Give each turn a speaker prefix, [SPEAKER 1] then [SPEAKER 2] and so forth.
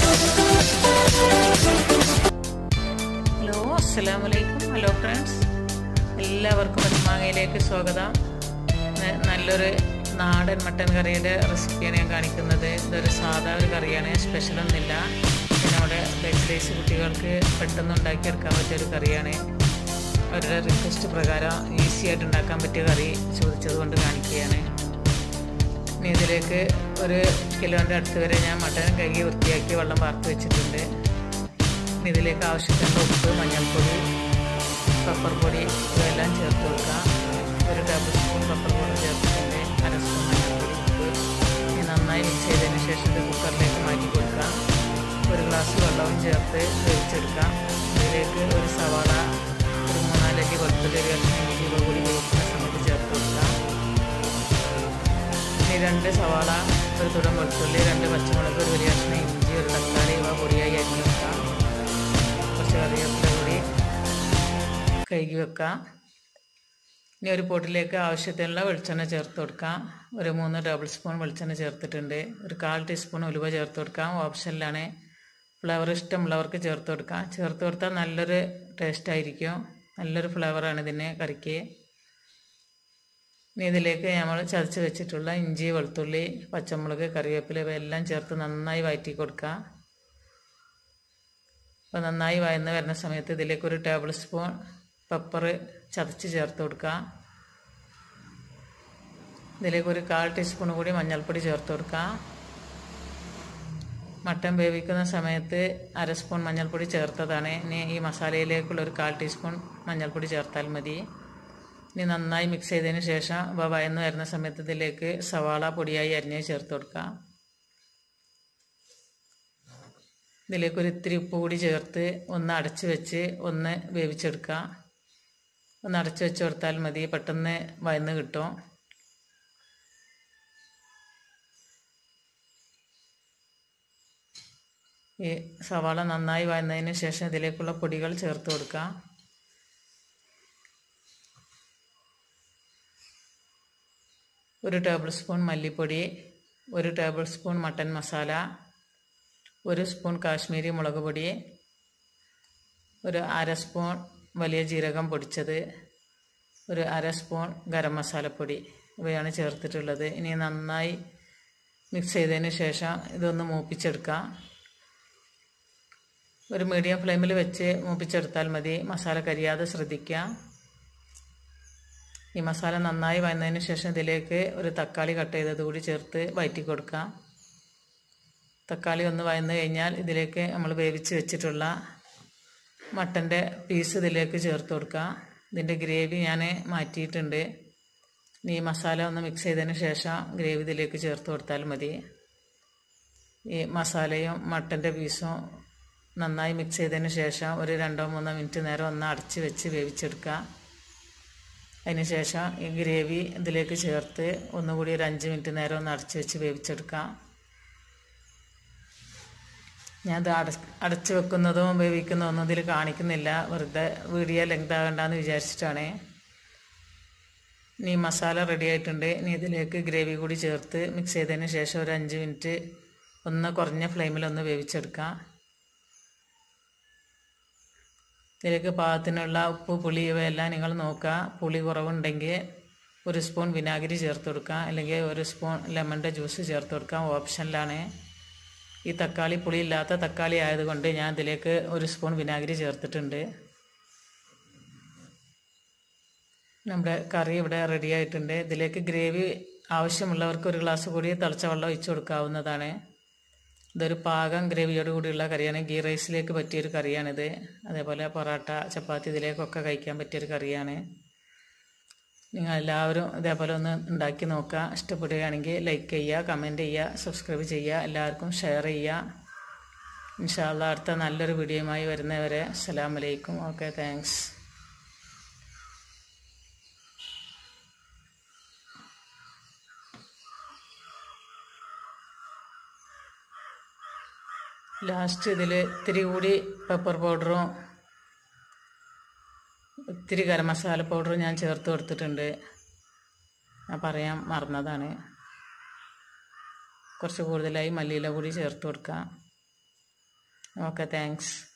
[SPEAKER 1] hello അസ്സലാമു അലൈക്കും hello friends എല്ലാവർക്കും പച്ചമാങ്ങയിലേക്ക് സ്വാഗതം ന- നല്ലൊരു നാടൻ മട്ടൻ കറിയുടെ റെസിപ്പിയാണ് ഞാൻ കാണിക്കുന്നത് ഇതൊരു സാധാ ഒരു കറിയാണ് സ്പെഷ്യലൊന്നുമില്ല ഇതിനോട് ബേസിലേസ് കുട്ടികൾക്ക് പെട്ടെന്ന് ഉണ്ടാക്കിയെടുക്കാൻ പറ്റിയ ഒരു കറിയാണ് അവരുടെ റിക്വസ്റ്റ് പ്രകാരം ഈസി ആയിട്ട് ഉണ്ടാക്കാൻ പറ്റിയ കറി ചോദിച്ചത് കൊണ്ട് കാണിക്കുകയാണ് ഇനി ഇതിലേക്ക് ഒരു കിലോൻ്റെ അടുത്ത് വരെ ഞാൻ മട്ടൻ കഴുകി വൃത്തിയാക്കി വെള്ളം വാർത്ത് വെച്ചിട്ടുണ്ട് ഇനി ഇതിലേക്ക് ആവശ്യത്തിനുള്ള ഉപ്പ് മഞ്ഞൾപ്പൊടി പെപ്പർ പൊടി ഇവയെല്ലാം ചേർത്ത് കൊടുക്കാം ഒരു ടേബിൾ സ്പൂൺ പെപ്പർ പൊടി ചേർത്തിട്ടുണ്ട് അര സ്പൂൺ മഞ്ഞൾപ്പൊടി ഉപ്പ് ഇനി നന്നായി മിക്സ് ചെയ്തതിന് ശേഷം ഇത് കുക്കറിലേക്ക് മാറ്റി കൊടുക്കാം ഒരു ഗ്ലാസ് വെള്ളവും ചേർത്ത് വേവിച്ചെടുക്കാം ഇതിലേക്ക് ഒരു സവാള ഒരു മൂന്നാലഞ്ച് വെളുത്തുള്ളി ഒരു കഷ്ണം ഇഞ്ചി ഇവ കൂടി വേവിക്കുന്ന സമയത്ത് ചേർത്ത് കൊടുക്കാം ഇനി രണ്ട് സവാള ഒരു തുടം വെളുത്തുള്ളി രണ്ട് പച്ചമുളക് ഒരു വലിയ കഷ്ണം ഇഞ്ചി ഒരു തക്കാളി ഇവ പൊടിയായി അരിഞ്ഞ് വെക്കാം കുറച്ച് കറിവേപ്പില കൂടി കഴുകി വെക്കാം ഇനി ഒരു പൊടിയിലേക്ക് ആവശ്യത്തിനുള്ള വെളിച്ചെണ്ണ ചേർത്ത് കൊടുക്കാം ഒരു മൂന്ന് ടേബിൾ സ്പൂൺ വെളിച്ചെണ്ണ ചേർത്തിട്ടുണ്ട് ഒരു കാൽ ടീസ്പൂൺ ഉലുവ ചേർത്ത് കൊടുക്കാം ഓപ്ഷനിലാണ് ഫ്ലേവർ ഇഷ്ടമുള്ളവർക്ക് ചേർത്ത് കൊടുക്കാം ചേർത്ത് കൊടുത്താൽ നല്ലൊരു ടേസ്റ്റ് ആയിരിക്കും നല്ലൊരു ഫ്ലേവറാണ് ഇതിന് കറിക്ക് ഇനി ഇതിലേക്ക് നമ്മൾ ചതച്ച് വെച്ചിട്ടുള്ള ഇഞ്ചി വെളുത്തുള്ളി പച്ചമുളക് കറിവേപ്പില ഇവയെല്ലാം ചേർത്ത് നന്നായി വഴറ്റി കൊടുക്കുക അപ്പോൾ നന്നായി വയന്ന് വരുന്ന സമയത്ത് ഇതിലേക്ക് ഒരു ടേബിൾ സ്പൂൺ പെപ്പർ ചതച്ച് ചേർത്ത് കൊടുക്കുക ഇതിലേക്ക് ഒരു കാൽ ടീസ്പൂൺ കൂടി മഞ്ഞൾപ്പൊടി ചേർത്ത് കൊടുക്കുക മട്ടൻ വേവിക്കുന്ന സമയത്ത് അര സ്പൂൺ മഞ്ഞൾപ്പൊടി ചേർത്തതാണ് ഇനി ഈ മസാലയിലേക്കുള്ള ഒരു കാൽ ടീസ്പൂൺ മഞ്ഞൾപ്പൊടി ചേർത്താൽ മതി ഇനി നന്നായി മിക്സ് ചെയ്തതിന് ശേഷം ഇവ വയന്ന് വരുന്ന സമയത്ത് ഇതിലേക്ക് സവാള പൊടിയായി അരിഞ്ഞ് ചേർത്ത് കൊടുക്കാം ഇതിലേക്ക് ഒരു ഇത്തിരി ഉപ്പ് കൂടി ചേർത്ത് ഒന്ന് അടച്ച് വെച്ച് ഒന്ന് വേവിച്ചെടുക്കാം ഒന്ന് അടച്ച് വെച്ച് കൊടുത്താൽ മതി പെട്ടെന്ന് വയന്ന് കിട്ടും ഈ സവാള നന്നായി വയന്നതിന് ശേഷം ഇതിലേക്കുള്ള പൊടികൾ ചേർത്ത് കൊടുക്കാം ഒരു ടേബിൾ സ്പൂൺ മല്ലിപ്പൊടി ഒരു ടേബിൾ സ്പൂൺ മട്ടൻ മസാല ഒരു സ്പൂൺ കാശ്മീരി മുളക് പൊടി ഒരു അര സ്പൂൺ വലിയ ജീരകം പൊടിച്ചത് ഒരു അര സ്പൂൺ ഗരം മസാലപ്പൊടി ഇവയാണ് ചേർത്തിട്ടുള്ളത് ഇനി നന്നായി മിക്സ് ചെയ്തതിന് ശേഷം ഇതൊന്ന് മൂപ്പിച്ചെടുക്കാം ഒരു മീഡിയം ഫ്ലെയിമിൽ വെച്ച് മൂപ്പിച്ചെടുത്താൽ മതി മസാല കരിയാതെ ശ്രദ്ധിക്കുക ഈ മസാല നന്നായി വന്നതിന് ശേഷം ഇതിലേക്ക് ഒരു തക്കാളി കട്ട് ചെയ്തത് കൂടി ചേർത്ത് വയറ്റി കൊടുക്കാം തക്കാളി ഒന്ന് വയന്ന് കഴിഞ്ഞാൽ ഇതിലേക്ക് നമ്മൾ വേവിച്ച് വെച്ചിട്ടുള്ള മട്ടൻ്റെ പീസ് ഇതിലേക്ക് ചേർത്ത് കൊടുക്കാം ഇതിൻ്റെ ഗ്രേവി ഞാൻ മാറ്റിയിട്ടുണ്ട് ഇനി ഈ മസാല ഒന്ന് മിക്സ് ചെയ്തതിന് ശേഷം ഗ്രേവി ഇതിലേക്ക് ചേർത്ത് കൊടുത്താൽ മതി ഈ മസാലയും മട്ടൻ്റെ പീസും നന്നായി മിക്സ് ചെയ്തതിന് ശേഷം ഒരു രണ്ടോ മൂന്നോ മിനിറ്റ് നേരം ഒന്ന് അടച്ച് വെച്ച് വേവിച്ചെടുക്കുക അതിന് ശേഷം ഈ ഗ്രേവി ഇതിലേക്ക് ചേർത്ത് ഒന്നുകൂടി ഒരു അഞ്ച് മിനിറ്റ് നേരം ഒന്ന് അടച്ച് വെച്ച് വേവിച്ചെടുക്കാം ഞാൻ ഇത് അട അടച്ച് വെക്കുന്നതും വേവിക്കുന്നതും ഒന്നും ഇതിൽ കാണിക്കുന്നില്ല വെറുതെ വീഡിയോ ലെങ്ത് ആകണ്ടെന്ന് വിചാരിച്ചിട്ടാണ് ഇനി മസാല റെഡി ആയിട്ടുണ്ട് ഇനി ഇതിലേക്ക് ഗ്രേവി കൂടി ചേർത്ത് മിക്സ് ചെയ്തതിന് ശേഷം ഒരു അഞ്ച് മിനിറ്റ് ഒന്ന് കുറഞ്ഞ ഫ്ലെയിമിൽ ഒന്ന് വേവിച്ചെടുക്കാം ഇതിലേക്ക് പാകത്തിനുള്ള ഉപ്പ് പുളി ഇവയെല്ലാം നിങ്ങൾ നോക്കുക പുളി കുറവുണ്ടെങ്കിൽ ഒരു സ്പൂൺ വിനാഗിരി ചേർത്ത് കൊടുക്കുക അല്ലെങ്കിൽ ഒരു സ്പൂൺ ലെമണിൻ്റെ ജ്യൂസ് ചേർത്ത് കൊടുക്കാം ഓപ്ഷനിലാണ് ഈ തക്കാളി പുളി ഇല്ലാത്ത തക്കാളി ആയതുകൊണ്ട് ഞാൻ ഇതിലേക്ക് ഒരു സ്പൂൺ വിനാഗിരി ചേർത്തിട്ടുണ്ട് നമ്മുടെ കറി ഇവിടെ റെഡി ആയിട്ടുണ്ട് ഇതിലേക്ക് ഗ്രേവി ആവശ്യമുള്ളവർക്ക് ഒരു ഗ്ലാസ് കൂടി തിളച്ച വെള്ളം ഒഴിച്ചു കൊടുക്കാവുന്നതാണ് ഇതൊരു പാകം ഗ്രേവിയോട് കൂടിയുള്ള കറിയാണ് ഗീ റൈസിലേക്ക് പറ്റിയൊരു കറിയാണിത് അതേപോലെ പൊറോട്ട ചപ്പാത്തി ഇതിലേക്കൊക്കെ കഴിക്കാൻ പറ്റിയൊരു കറിയാണ് നിങ്ങൾ എല്ലാവരും ഇതേപോലെ ഒന്ന് ഉണ്ടാക്കി നോക്കുക ഇഷ്ടപ്പെടുകയാണെങ്കിൽ ലൈക്ക് ചെയ്യുക കമൻറ്റ് ചെയ്യുക സബ്സ്ക്രൈബ് ചെയ്യുക എല്ലാവർക്കും ഷെയർ ചെയ്യുക ഇൻഷാല്ല അടുത്ത നല്ലൊരു വീഡിയോയുമായി വരുന്നവരെ അസ്സലാമു അലൈക്കും ഓക്കെ താങ്ക്സ് ലാസ്റ്റ് ഇതിൽ ഇത്തിരി കൂടി പെപ്പർ പൗഡറും ഇത്തിരി ഗരം മസാല പൗഡറും ഞാൻ ചേർത്ത് കൊടുത്തിട്ടുണ്ട് ഞാൻ പറയാൻ മറന്നതാണ് കുറച്ച് കൂടുതലായി മല്ലിയില കൂടി ചേർത്ത് കൊടുക്കാം ഓക്കെ താങ്ക്സ്